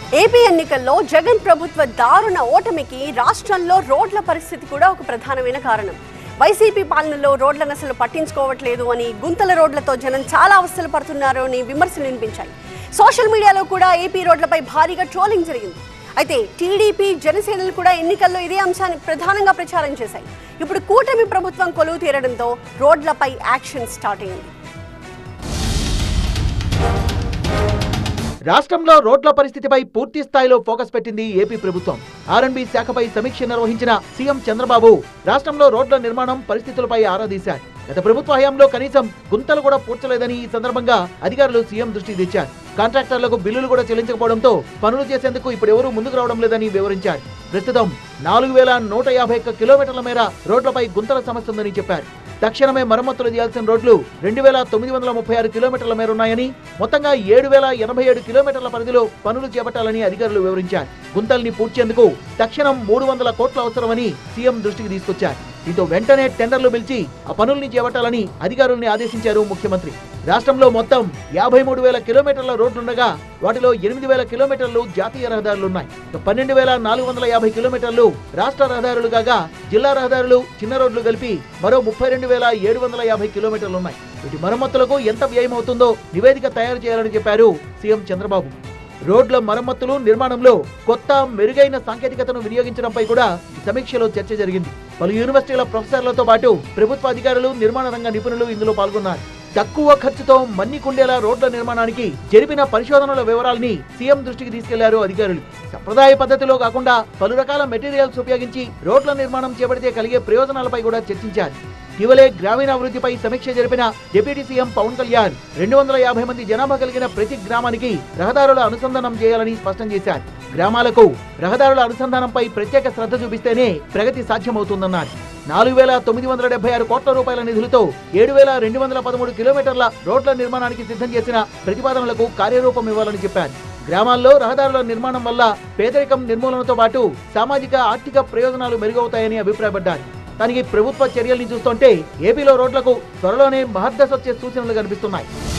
AP ఎన్నికల్లో జగన్ ప్రభుత్వ దారుణ ఓటమికి రాష్ట్రంలో రోడ్ల పరిస్థితి కూడా ఒక ప్రధానమైన కారణం వైసీపీ పాలనలో రోడ్లను అసలు పట్టించుకోవట్లేదు అని గుంతల రోడ్లతో జనం చాలా అవస్థలు పడుతున్నారు అని విమర్శలు వినిపించాయి సోషల్ మీడియాలో కూడా ఏపీ రోడ్లపై భారీగా ట్రోలింగ్ జరిగింది అయితే టీడీపీ జనసేనలు కూడా ఎన్నికల్లో ఇదే అంశాన్ని ప్రధానంగా ప్రచారం చేశాయి ఇప్పుడు కూటమి ప్రభుత్వం కొలువు తీరడంతో రోడ్లపై యాక్షన్ స్టార్ట్ అయింది రాష్ట్రంలో రోడ్ల పరిస్థితిపై పూర్తి స్థాయిలో ఫోకస్ పెట్టింది ఏపీ ప్రభుత్వం ఆర్ఎండ్బి శాఖపై సమీక్ష నిర్వహించిన సీఎం చంద్రబాబు రాష్ట్రంలో రోడ్ల నిర్మాణం పరిస్థితులపై ఆరా తీశారు గత ప్రభుత్వ హయాంలో కనీసం గుంతలు కూడా పూడ్చలేదని ఈ సందర్భంగా అధికారులు సీఎం దృష్టికి తెచ్చారు కాంట్రాక్టర్లకు బిల్లులు కూడా చెల్లించకపోవడంతో పనులు చేసేందుకు ఇప్పుడు ఎవరూ ముందుకు రావడం లేదని వివరించారు ప్రస్తుతం నాలుగు వేల నూట యాభై ఒక్క కిలోమీటర్ల మేర రోడ్లపై గుంతల సమస్య ఉందని చెప్పారు తక్షణమే మరమ్మతులు చేయాల్సిన రోడ్లు రెండు వేల తొమ్మిది వందల ముప్పై ఆరు కిలోమీటర్ల మేర ఉన్నాయని మొత్తంగా ఏడు వేల ఎనభై ఏడు కిలోమీటర్ల పరిధిలో పనులు చేపట్టాలని అధికారులు వివరించారు గుంతల్ని పూడ్చేందుకు తక్షణం మూడు వందల కోట్ల అవసరమని సీఎం దృష్టికి తీసుకొచ్చారు దీంతో వెంటనే టెండర్లు పిలిచి ఆ పనుల్ని చేపట్టాలని అధికారుల్ని ఆదేశించారు ముఖ్యమంత్రి రాష్ట్రంలో మొత్తం యాభై మూడు వేల కిలోమీటర్ల రోడ్లుండగా వాటిలో ఎనిమిది వేల కిలోమీటర్లు జాతీయ రహదారులున్నాయి పన్నెండు వేల నాలుగు వందల యాభై కిలోమీటర్లు రాష్ట్ర రహదారులు కాగా జిల్లా రహదారులు చిన్న రోడ్లు కలిపి మరో ముప్పై రెండు వేల ఏడు వందల యాభై కిలోమీటర్లు ఉన్నాయి వీటి మరమ్మతులకు ఎంత వ్యయం అవుతుందో నివేదిక తయారు చేయాలని చెప్పారు సీఎం చంద్రబాబు రోడ్ల మరమ్మతులు నిర్మాణంలో కొత్త మెరుగైన సాంకేతికతను వినియోగించడంపై కూడా ఈ సమీక్షలో చర్చ జరిగింది పలు యూనివర్సిటీల ప్రొఫెసర్లతో పాటు ప్రభుత్వ అధికారులు నిర్మాణ రంగ నిపుణులు ఇందులో పాల్గొన్నారు తక్కువ ఖర్చుతో మన్నికుండేలా రోడ్ల నిర్మాణానికి జరిపిన పరిశోధనల వివరాల్ని సీఎం దృష్టికి తీసుకెళ్లారు అధికారులు సంప్రదాయ పద్ధతిలో కాకుండా పలు రకాల మెటీరియల్స్ ఉపయోగించి రోడ్ల నిర్మాణం చేపడితే కలిగే ప్రయోజనాలపై కూడా చర్చించారు ఇటీవలే గ్రామీణాభివృద్ధిపై సమీక్ష జరిపిన డిప్యూటీ సీఎం పవన్ కళ్యాణ్ రెండు వందల యాభై మంది జనాభా కలిగిన ప్రతి గ్రామానికి రహదారుల అనుసంధానం చేయాలని స్పష్టం చేశారు గ్రామాలకు రహదారుల అనుసంధానంపై ప్రత్యేక శ్రద్ధ చూపిస్తేనే ప్రగతి సాధ్యమవుతుందన్నారు నాలుగు వేల తొమ్మిది వందల డెబ్బై ఆరు కోట్ల రూపాయల నిధులతో ఏడు వేల రెండు వందల పదమూడు కిలోమీటర్ల రోడ్ల నిర్మాణానికి సిద్ధం చేసిన ప్రతిపాదనలకు కార్యరూపం ఇవ్వాలని చెప్పారు గ్రామాల్లో రహదారుల నిర్మాణం వల్ల పేదరికం నిర్మూలనతో పాటు సామాజిక ఆర్థిక ప్రయోజనాలు మెరుగవుతాయని అభిప్రాయపడ్డారు దానికి ప్రభుత్వ చర్యల్ని చూస్తుంటే ఏపీలో రోడ్లకు త్వరలోనే మహద్దశ వచ్చే సూచనలు కనిపిస్తున్నాయి